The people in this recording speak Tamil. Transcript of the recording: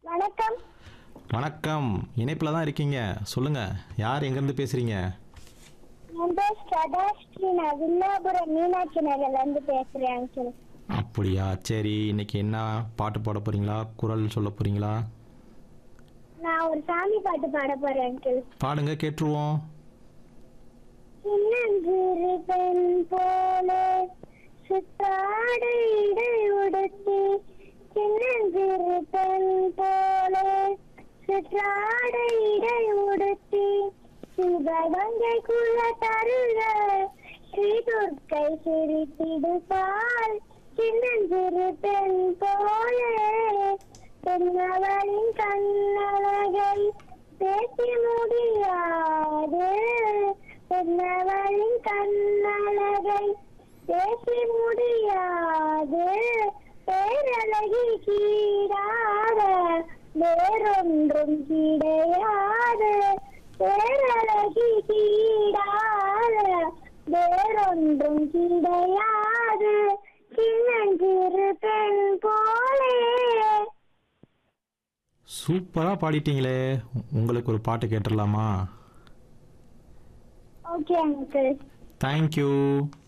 வணக்கம் வணக்கம் இணைப்பில் தான் இருக்கீங்க சொல்லுங்க யார் எங்கேருந்து பேசுறீங்க என் பேர் ஸ்ரதாஸ்ரீ நான் வில்லாபுரம் மீனாட்சி நகர்ல இருந்து பேசுறேன் அங்கிள் அப்படியா சரி இன்னைக்கு என்ன பாட்டு பாட போறீங்களா குரல் சொல்ல போறீங்களா நான் ஒரு சாமி பாட்டு பாட போறேன் அங்கிள் பாடுங்க கேட்டுருவோம் சின்னஞ்சிறு பெண் போல சுத்தாடை இடை உடுத்தி சின்னஞ்சிறு பெண் போல சுற்றாடை இடை உடுத்தி சிவகங்கை குல தருக ஸ்ரீ துர்க்கை சிரித்திடுப்பாள் சின்னஞ்சிறு பெண் போல பெண்ணவளின் கண்ணழகை பேசி முடியாது பெண்ணவளின் கண்ணழகை பேசி முடியாது பேரழகி கீழாத வேறொன்றும் கிடையாது பேரழகி கீழாத வேறொன்றும் கிடையாது சின்னஞ்சிறு பெண் போலே சூப்பராக பாடிட்டீங்களே உ- உங்களுக்கு ஒரு பாட்டு கேட்டுடலாமா ஓகே அங்கிள் தேங்க்யூ